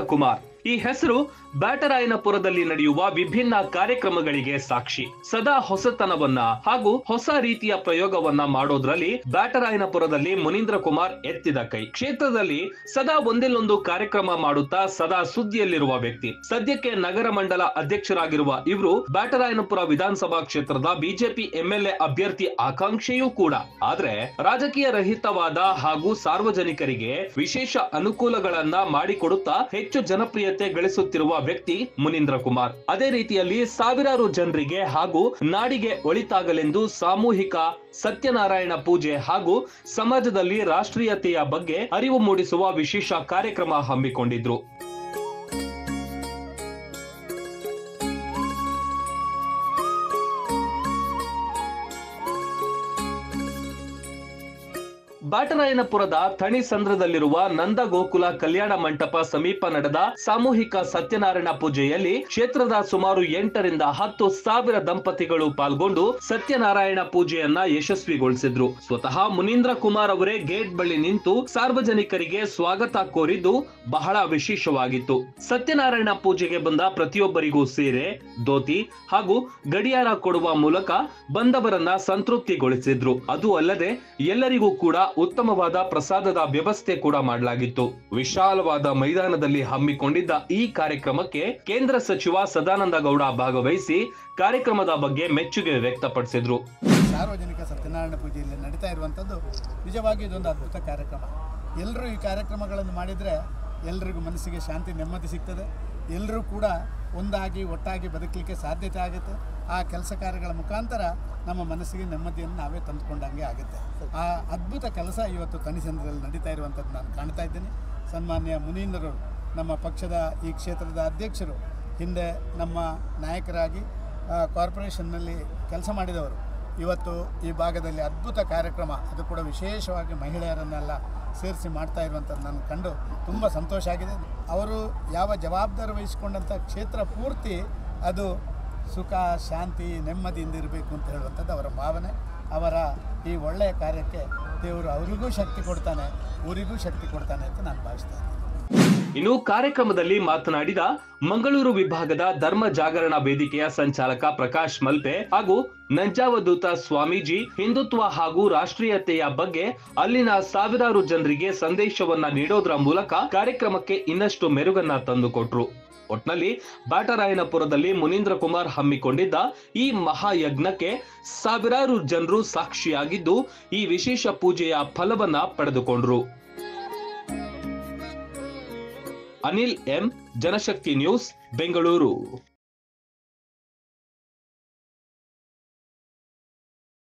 ಕುಮಾರ್ ಈ ಹೆಸರು ಬ್ಯಾಟರಾಯನಪುರದಲ್ಲಿ ನಡೆಯುವ ವಿಭಿನ್ನ ಕಾರ್ಯಕ್ರಮಗಳಿಗೆ ಸಾಕ್ಷಿ ಸದಾ ಹೊಸತನವನ್ನ ಹಾಗೂ ಹೊಸ ರೀತಿಯ ಪ್ರಯೋಗವನ್ನ ಮಾಡೋದ್ರಲ್ಲಿ ಬ್ಯಾಟರಾಯನಪುರದಲ್ಲಿ ಮುನೀಂದ್ರ ಕುಮಾರ್ ಎತ್ತಿದ ಕೈ ಕ್ಷೇತ್ರದಲ್ಲಿ ಸದಾ ಒಂದಿಲ್ಲೊಂದು ಕಾರ್ಯಕ್ರಮ ಮಾಡುತ್ತಾ ಸದಾ ಸುದ್ದಿಯಲ್ಲಿರುವ ವ್ಯಕ್ತಿ ಸದ್ಯಕ್ಕೆ ನಗರ ಮಂಡಲ ಅಧ್ಯಕ್ಷರಾಗಿರುವ ಇವರು ಬ್ಯಾಟರಾಯನಪುರ ವಿಧಾನಸಭಾ ಕ್ಷೇತ್ರದ ಬಿಜೆಪಿ ಎಂಎಲ್ಎ ಅಭ್ಯರ್ಥಿ ಆಕಾಂಕ್ಷೆಯೂ ಕೂಡ ಆದ್ರೆ ರಾಜಕೀಯ ರಹಿತವಾದ ಹಾಗೂ ಸಾರ್ವಜನಿಕರಿಗೆ ವಿಶೇಷ ಅನುಕೂಲಗಳನ್ನ ಮಾಡಿಕೊಡುತ್ತಾ ಹೆಚ್ಚು ಜನಪ್ರಿಯತೆ ಗಳಿಸುತ್ತಿರುವ ವ್ಯಕ್ತಿ ಮುನೀಂದ್ರ ಕುಮಾರ್ ಅದೇ ರೀತಿಯಲ್ಲಿ ಸಾವಿರಾರು ಜನರಿಗೆ ಹಾಗೂ ನಾಡಿಗೆ ಒಳಿತಾಗಲೆಂದು ಸಾಮೂಹಿಕ ಸತ್ಯನಾರಾಯಣ ಪೂಜೆ ಹಾಗೂ ಸಮಾಜದಲ್ಲಿ ರಾಷ್ಟ್ರೀಯತೆಯ ಬಗ್ಗೆ ಅರಿವು ಮೂಡಿಸುವ ವಿಶೇಷ ಕಾರ್ಯಕ್ರಮ ಹಮ್ಮಿಕೊಂಡಿದ್ರು ಬಾಟರಾಯನಪುರದ ಥಣಿಸಂದ್ರದಲ್ಲಿರುವ ನಂದ ಗೋಕುಲ ಕಲ್ಯಾಣ ಮಂಟಪ ಸಮೀಪ ನಡೆದ ಸಾಮೂಹಿಕ ಸತ್ಯನಾರಾಯಣ ಪೂಜೆಯಲ್ಲಿ ಕ್ಷೇತ್ರದ ಸುಮಾರು ಎಂಟರಿಂದ ಹತ್ತು ಸಾವಿರ ದಂಪತಿಗಳು ಪಾಲ್ಗೊಂಡು ಸತ್ಯನಾರಾಯಣ ಪೂಜೆಯನ್ನ ಯಶಸ್ವಿಗೊಳಿಸಿದ್ರು ಸ್ವತಃ ಮುನೀಂದ್ರ ಕುಮಾರ್ ಅವರೇ ಗೇಟ್ ಬಳಿ ನಿಂತು ಸಾರ್ವಜನಿಕರಿಗೆ ಸ್ವಾಗತ ಕೋರಿದ್ದು ಬಹಳ ವಿಶೇಷವಾಗಿತ್ತು ಸತ್ಯನಾರಾಯಣ ಪೂಜೆಗೆ ಬಂದ ಪ್ರತಿಯೊಬ್ಬರಿಗೂ ಸೀರೆ ಧೋತಿ ಹಾಗೂ ಗಡಿಯಾರ ಕೊಡುವ ಮೂಲಕ ಬಂದವರನ್ನ ಸಂತೃಪ್ತಿಗೊಳಿಸಿದ್ರು ಅದು ಅಲ್ಲದೆ ಎಲ್ಲರಿಗೂ ಕೂಡ ಉತ್ತಮವಾದ ಪ್ರಸಾದದ ವ್ಯವಸ್ಥೆ ಕೂಡ ಮಾಡಲಾಗಿತ್ತು ವಿಶಾಲವಾದ ಮೈದಾನದಲ್ಲಿ ಹಮ್ಮಿಕೊಂಡಿದ್ದ ಈ ಕಾರ್ಯಕ್ರಮಕ್ಕೆ ಕೇಂದ್ರ ಸಚಿವ ಸದಾನಂದ ಗೌಡ ಭಾಗವಹಿಸಿ ಕಾರ್ಯಕ್ರಮದ ಬಗ್ಗೆ ಮೆಚ್ಚುಗೆ ವ್ಯಕ್ತಪಡಿಸಿದ್ರು ಸಾರ್ವಜನಿಕ ಸತ್ಯನಾರಾಯಣ ಪೂಜೆಯಲ್ಲಿ ನಡೀತಾ ಇರುವಂಥದ್ದು ನಿಜವಾಗಿ ಇದೊಂದು ಅದ್ಭುತ ಕಾರ್ಯಕ್ರಮ ಎಲ್ಲರೂ ಈ ಕಾರ್ಯಕ್ರಮಗಳನ್ನು ಮಾಡಿದರೆ ಎಲ್ರಿಗೂ ಮನಸ್ಸಿಗೆ ಶಾಂತಿ ನೆಮ್ಮದಿ ಸಿಗ್ತದೆ ಎಲ್ಲರೂ ಕೂಡ ಒಂದಾಗಿ ಒಟ್ಟಾಗಿ ಬದುಕಲಿಕ್ಕೆ ಸಾಧ್ಯತೆ ಆಗುತ್ತೆ ಆ ಕೆಲಸ ಕಾರ್ಯಗಳ ಮುಖಾಂತರ ನಮ್ಮ ಮನಸ್ಸಿಗೆ ನೆಮ್ಮದಿಯನ್ನು ನಾವೇ ತಂದುಕೊಂಡಂಗೆ ಆಗುತ್ತೆ ಆ ಅದ್ಭುತ ಕೆಲಸ ಇವತ್ತು ತನಿಸಂದ್ರದಲ್ಲಿ ನಡೀತಾ ಇರುವಂಥದ್ದು ನಾನು ಕಾಣ್ತಾ ಇದ್ದೀನಿ ಸನ್ಮಾನ್ಯ ಮುನೀಂದ್ರರು ನಮ್ಮ ಪಕ್ಷದ ಈ ಕ್ಷೇತ್ರದ ಅಧ್ಯಕ್ಷರು ಹಿಂದೆ ನಮ್ಮ ನಾಯಕರಾಗಿ ಆ, ಕಾರ್ಪೊರೇಷನ್ನಲ್ಲಿ ಕೆಲಸ ಮಾಡಿದವರು ಇವತ್ತು ಈ ಭಾಗದಲ್ಲಿ ಅದ್ಭುತ ಕಾರ್ಯಕ್ರಮ ಅದು ಕೂಡ ವಿಶೇಷವಾಗಿ ಮಹಿಳೆಯರನ್ನೆಲ್ಲ ಸೇರಿಸಿ ಮಾಡ್ತಾ ಇರುವಂಥದ್ದು ನಾನು ಕಂಡು ತುಂಬ ಸಂತೋಷ ಆಗಿದೆ ಅವರು ಯಾವ ಜವಾಬ್ದಾರಿ ವಹಿಸಿಕೊಂಡಂಥ ಕ್ಷೇತ್ರ ಪೂರ್ತಿ ಅದು ಸುಖ ಶಾಂತಿ ನೆಮ್ಮದಿಯಿಂದ ಇರಬೇಕು ಅಂತ ಹೇಳುವಂಥದ್ದು ಅವರ ಭಾವನೆ ಅವರ ಈ ಒಳ್ಳೆಯ ಕಾರ್ಯಕ್ಕೆ ದೇವರು ಅವರಿಗೂ ಶಕ್ತಿ ಕೊಡ್ತಾನೆ ಊರಿಗೂ ಶಕ್ತಿ ಕೊಡ್ತಾನೆ ಅಂತ ನಾನು ಭಾವಿಸ್ತಾ ಇದ್ದೀನಿ ಇನ್ನು ಕಾರ್ಯಕ್ರಮದಲ್ಲಿ ಮಾತನಾಡಿದ ಮಂಗಳೂರು ವಿಭಾಗದ ಧರ್ಮ ಜಾಗರಣ ವೇದಿಕೆಯ ಸಂಚಾಲಕ ಪ್ರಕಾಶ್ ಮಲ್ಪೆ ಹಾಗೂ ನಂಜಾವಧೂತ ಸ್ವಾಮೀಜಿ ಹಿಂದುತ್ವ ಹಾಗೂ ರಾಷ್ಟ್ರೀಯತೆಯ ಬಗ್ಗೆ ಅಲ್ಲಿನ ಸಾವಿರಾರು ಜನರಿಗೆ ಸಂದೇಶವನ್ನ ನೀಡೋದ್ರ ಮೂಲಕ ಕಾರ್ಯಕ್ರಮಕ್ಕೆ ಇನ್ನಷ್ಟು ಮೆರುಗನ್ನ ತಂದುಕೊಟ್ರು ಒಟ್ನಲ್ಲಿ ಬಾಟರಾಯನಪುರದಲ್ಲಿ ಮುನೀಂದ್ರ ಕುಮಾರ್ ಹಮ್ಮಿಕೊಂಡಿದ್ದ ಈ ಮಹಾಯಜ್ಞಕ್ಕೆ ಸಾವಿರಾರು ಜನರು ಸಾಕ್ಷಿಯಾಗಿದ್ದು ಈ ವಿಶೇಷ ಪೂಜೆಯ ಫಲವನ್ನ ಪಡೆದುಕೊಂಡ್ರು ಅನಿಲ್ ಎಂ ಜನಶಕ್ತಿ ನ್ಯೂಸ್ ಬೆಂಗಳೂರು